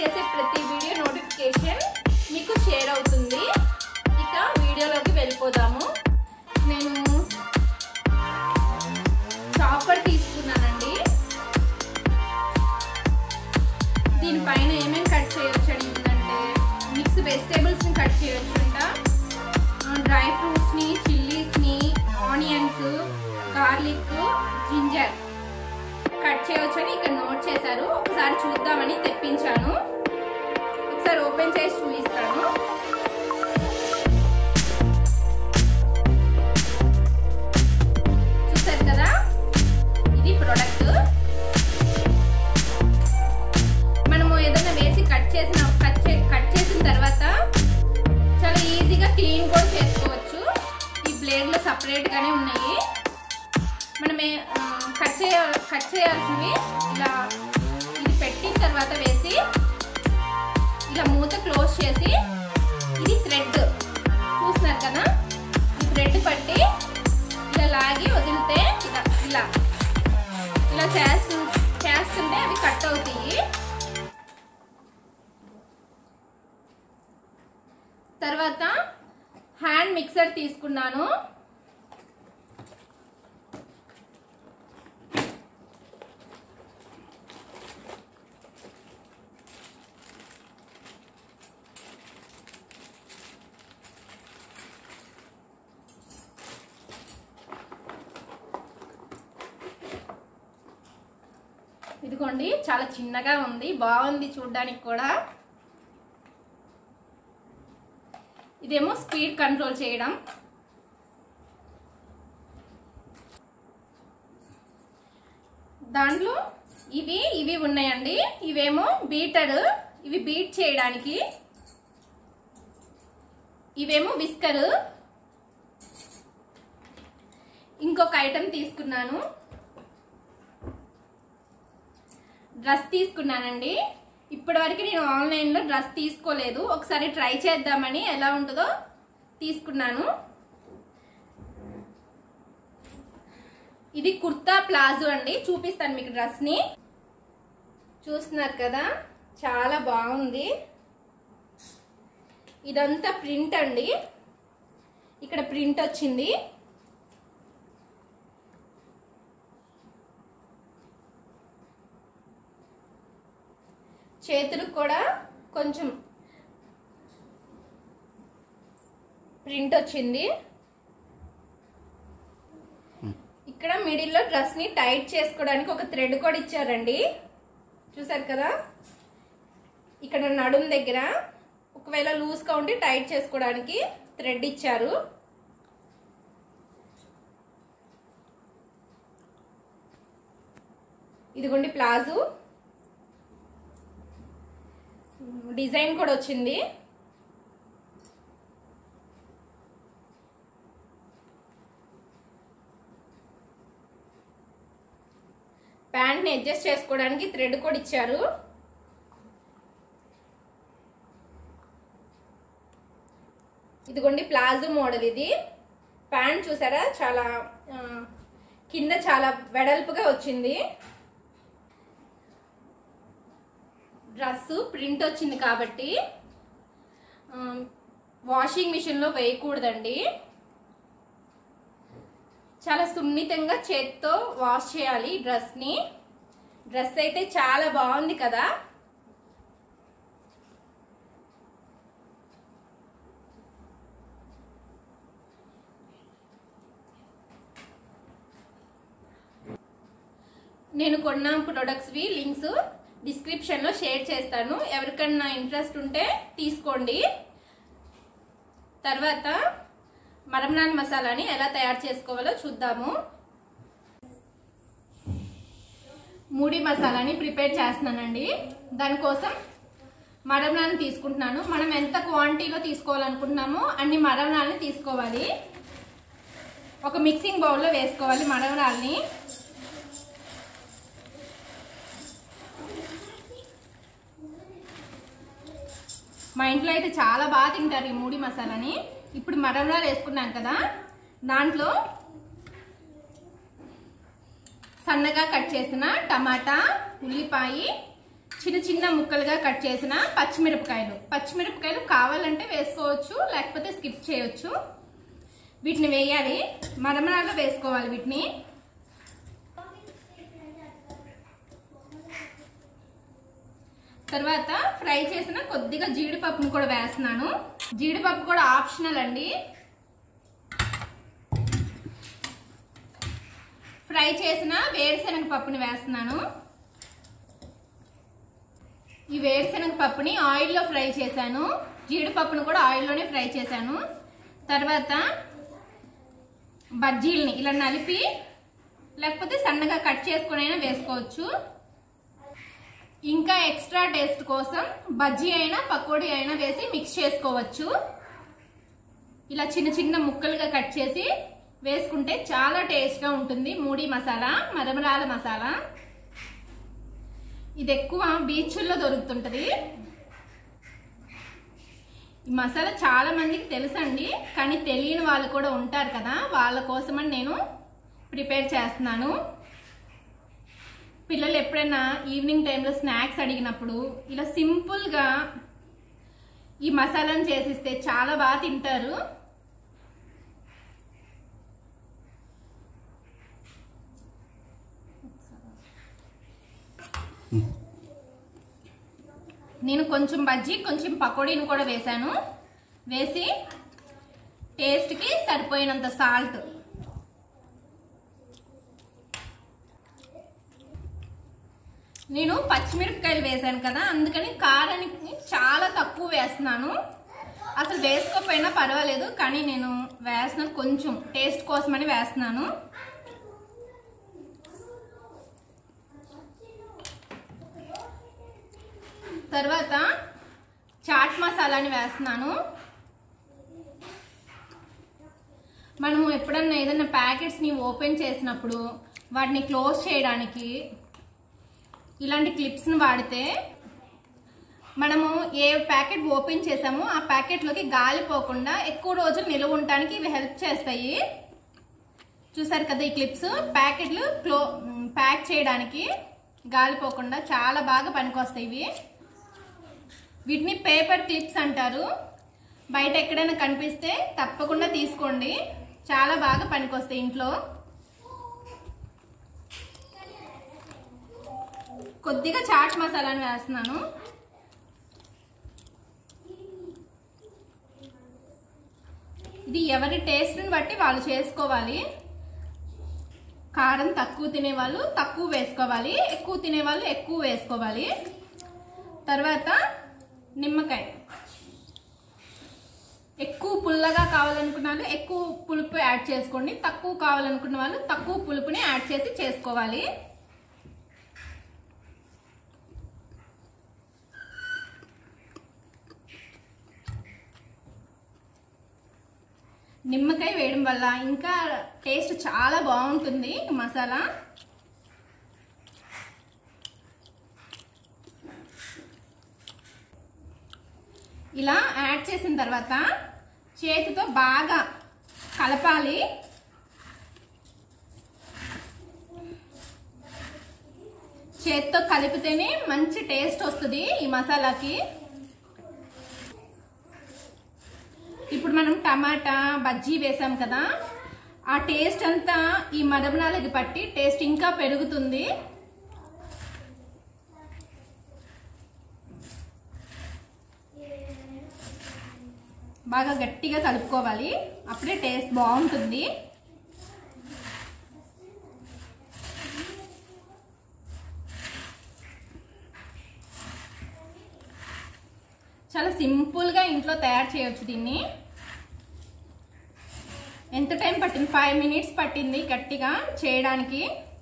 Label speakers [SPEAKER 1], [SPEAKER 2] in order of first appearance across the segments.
[SPEAKER 1] చేసే ప్రతి video notification మీకు షేర్ అవుతుంది ఇక వీడియోలోకి వెళ్ళిపోదాము నేను చాపర్ తీసుకున్నానండి దీనిపైన ఏమేమి కట్ చేయొచ్చు అని ఉందంటే మిక్స్ వెజిటేబుల్స్ని కట్ చేయొచ్చంట డ్రై ఫ్రూట్స్ని చిల్లీస్ని ఆనియన్స్ గార్లిక్ జింజర్ కట్ చేయవచ్చని ఇక్కడ నోట్ చేశారు ఒకసారి చూద్దామని తెప్పించాను ఒకసారి ఓపెన్ చేసి చూపిస్తాను చూసారు కదా ఇది ప్రొడక్ట్ మనము ఏదైనా వేసి కట్ చేసిన కట్ చే కట్ చేసిన తర్వాత చాలా ఈజీగా క్లీన్ కూడా చేసుకోవచ్చు ఈ బ్లేడ్లు సపరేట్గానే ఉన్నాయి మనమే ఆ, కట్ చేయ కట్ చేయాల్సినవి ఇలా ఇది పెట్టిన తర్వాత వేసి ఇలా మూత క్లోజ్ చేసి ఇది థ్రెడ్ చూస్తున్నారు కదా ఈ థ్రెడ్ పట్టి ఇలా లాగి వదిలితే ఇలా ఇలా ఇలా చేస్తు చేస్తుంటే అవి కట్ అవుతాయి తర్వాత హ్యాండ్ మిక్సర్ తీసుకున్నాను ఇదిగోండి చాలా చిన్నగా ఉంది బాగుంది చూడడానికి కూడా ఇదేమో స్పీడ్ కంట్రోల్ చేయడం దాంట్లో ఇవి ఇవి ఉన్నాయండి ఇవేమో బీటర్ ఇవి బీట్ చేయడానికి ఇవేమో విస్కర్ ఇంకొక ఐటెం తీసుకున్నాను డ్రెస్ తీసుకున్నానండి ఇప్పటివరకు నేను ఆన్లైన్లో డ్రెస్ తీసుకోలేదు ఒకసారి ట్రై చేద్దామని ఎలా ఉంటుందో తీసుకున్నాను ఇది కుర్తా ప్లాజో అండి చూపిస్తాను మీకు డ్రెస్ని చూస్తున్నారు కదా చాలా బాగుంది ఇదంతా ప్రింట్ అండి ఇక్కడ ప్రింట్ వచ్చింది చేతులకు కూడా కొంచెం ప్రింట్ వచ్చింది ఇక్కడ మిడిల్లో డ్రెస్ ని టైట్ చేసుకోవడానికి ఒక థ్రెడ్ కూడా ఇచ్చారండి చూసారు కదా ఇక్కడ నడుం దగ్గర ఒకవేళ లూజ్గా ఉంటే టైట్ చేసుకోవడానికి థ్రెడ్ ఇచ్చారు ఇదిగోండి ప్లాజో డిజైన్ కూడా వచ్చింది ప్యాంట్ని అడ్జస్ట్ చేసుకోవడానికి థ్రెడ్ కూడా ఇచ్చారు ఇదిగోండి ప్లాజో మోడల్ ఇది ప్యాంట్ చూసారా చాలా ఆ, కింద చాలా వెడల్పుగా వచ్చింది డ్రెస్ ప్రింట్ వచ్చింది కాబట్టి ఆ, వాషింగ్ మిషన్లో వేయకూడదండి చాలా సున్నితంగా చేత్తో వాష్ చేయాలి ఈ డ్రెస్ని డ్రెస్ అయితే చాలా బాగుంది కదా నేను కొన్న ప్రొడక్ట్స్వి లింక్స్ డిస్క్రిప్షన్లో షేర్ చేస్తాను ఎవరికన్నా ఇంట్రెస్ట్ ఉంటే తీసుకోండి తర్వాత మరమనాన్ మసాలాని ఎలా తయారు చేసుకోవాలో చూద్దాము మూడి మసాలాని ప్రిపేర్ చేస్తున్నానండి దానికోసం మరమనాన్ని తీసుకుంటున్నాను మనం ఎంత క్వాంటిటీలో తీసుకోవాలనుకుంటున్నామో అన్ని మరమనాల్ని తీసుకోవాలి ఒక మిక్సింగ్ బౌల్లో వేసుకోవాలి మరమనాల్ని మా ఇంట్లో అయితే చాలా బాగా తింటారు ఈ మూడి మసాలాని ఇప్పుడు మరమరాలు వేసుకున్నాం కదా దాంట్లో సన్నగా కట్ చేసిన టమాటా ఉల్లిపాయ చిన్న చిన్న ముక్కలుగా కట్ చేసిన పచ్చిమిరపకాయలు పచ్చిమిరపకాయలు కావాలంటే వేసుకోవచ్చు లేకపోతే స్కిప్ చేయొచ్చు వీటిని వేయాలి మరమరాగా వేసుకోవాలి వీటిని తర్వాత ఫ్రై చేసిన కొద్దిగా జీడిపప్పును కూడా వేస్తున్నాను జీడిపప్పు కూడా ఆప్షనల్ అండి ఫ్రై చేసిన వేరుశనగ పప్పుని వేస్తున్నాను ఈ వేరుశనగ పప్పుని ఆయిల్లో ఫ్రై చేశాను జీడిపప్పును కూడా ఆయిల్లోనే ఫ్రై చేశాను తర్వాత బజ్జీల్ని ఇలా నలిపి లేకపోతే సన్నగా కట్ చేసుకుని అయినా వేసుకోవచ్చు ఇంకా ఎక్స్ట్రా టేస్ట్ కోసం బజ్జీ అయినా పకోడీ అయినా వేసి మిక్స్ చేసుకోవచ్చు ఇలా చిన్న చిన్న ముక్కలుగా కట్ చేసి వేసుకుంటే చాలా టేస్ట్గా ఉంటుంది మూడి మసాలా మరమరాల మసాలా ఇది ఎక్కువ బీచ్ల్లో దొరుకుతుంటది ఈ మసాలా చాలా మందికి తెలుసండి కానీ తెలియని వాళ్ళు కూడా ఉంటారు కదా వాళ్ళ కోసమని నేను ప్రిపేర్ చేస్తున్నాను పిల్లలు ఎప్పుడైనా ఈవినింగ్ టైంలో స్నాక్స్ అడిగినప్పుడు ఇలా సింపుల్గా ఈ మసాలాను చేసిస్తే చాలా బాగా తింటారు నేను కొంచెం బజ్జీ కొంచెం పకోడీని కూడా వేశాను వేసి టేస్ట్కి సరిపోయినంత సాల్ట్ నేను పచ్చిమిరపకాయలు వేశాను కదా అందుకని కారానికి చాలా తక్కువ వేస్తున్నాను అసలు వేసుకోకపోయినా పర్వాలేదు కానీ నేను వేస్తున్నాను కొంచెం టేస్ట్ కోసమని వేస్తున్నాను తర్వాత చాట్ మసాలాని వేస్తున్నాను మనము ఎప్పుడన్నా ఏదైనా ప్యాకెట్స్ని ఓపెన్ చేసినప్పుడు వాటిని క్లోజ్ చేయడానికి ఇలాంటి క్లిప్స్ని వాడితే మనము ఏ ప్యాకెట్ ఓపెన్ చేసామో ఆ ప్యాకెట్లోకి గాలి పోకుండా ఎక్కువ రోజులు నిలువ ఉండటానికి ఇవి హెల్ప్ చేస్తాయి చూసారు కదా ఈ క్లిప్స్ ప్యాకెట్లు క్లో ప్యాక్ చేయడానికి గాలి పోకుండా చాలా బాగా పనికొస్తాయి ఇవి వీటిని పేపర్ క్లిప్స్ అంటారు బయట ఎక్కడైనా కనిపిస్తే తప్పకుండా తీసుకోండి చాలా బాగా పనికొస్తాయి ఇంట్లో కొద్దిగా చాట్ మసాలాను వేస్తున్నాను ఇది ఎవరి టేస్ట్ని బట్టి వాళ్ళు చేసుకోవాలి కారం తక్కువ తినేవాళ్ళు తక్కువ వేసుకోవాలి ఎక్కువ తినేవాళ్ళు ఎక్కువ వేసుకోవాలి తర్వాత నిమ్మకాయ ఎక్కువ పుల్లగా కావాలనుకున్న వాళ్ళు ఎక్కువ పులుపు యాడ్ చేసుకోండి తక్కువ కావాలనుకున్న వాళ్ళు తక్కువ పులుపుని యాడ్ చేసి చేసుకోవాలి నిమ్మకాయ వేయడం వల్ల ఇంకా టేస్ట్ చాలా బాగుంటుంది మసాలా ఇలా యాడ్ చేసిన తర్వాత చేతితో బాగా కలపాలి చేతితో కలిపితేనే మంచి టేస్ట్ వస్తుంది ఈ మసాలాకి ఇప్పుడు మనం టమాటా బజ్జీ వేసాం కదా ఆ టేస్ట్ అంతా ఈ మరమరాలకి పట్టి టేస్ట్ ఇంకా పెరుగుతుంది బాగా గట్టిగా కలుపుకోవాలి అప్పుడే టేస్ట్ బాగుంటుంది చాలా సింపుల్గా ఇంట్లో తయారు చేయొచ్చు దీన్ని ఎంత టైం పట్టింది ఫైవ్ మినిట్స్ పట్టింది గట్టిగా చేయడానికి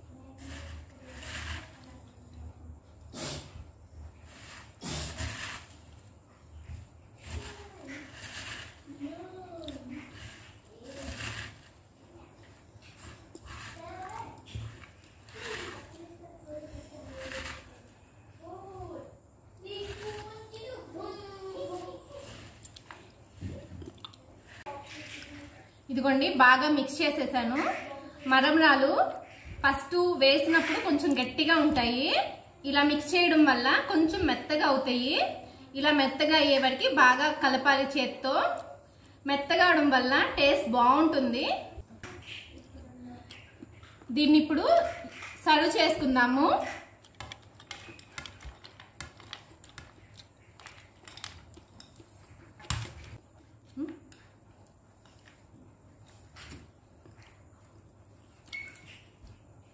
[SPEAKER 1] ఇదిగోండి బాగా మిక్స్ చేసేసాను మరమరాలు ఫస్ట్ వేసినప్పుడు కొంచెం గట్టిగా ఉంటాయి ఇలా మిక్స్ చేయడం వల్ల కొంచెం మెత్తగా అవుతాయి ఇలా మెత్తగా అయ్యే వరకు బాగా కలపాలి చేత్తో మెత్తగా అవడం వల్ల టేస్ట్ బాగుంటుంది దీన్ని ఇప్పుడు సర్వ్ చేసుకుందాము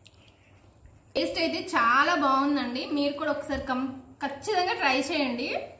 [SPEAKER 1] టేస్ట్ అయితే చాలా బాగుందండి మీరు కూడా ఒకసారి కం ఖచ్చితంగా ట్రై చేయండి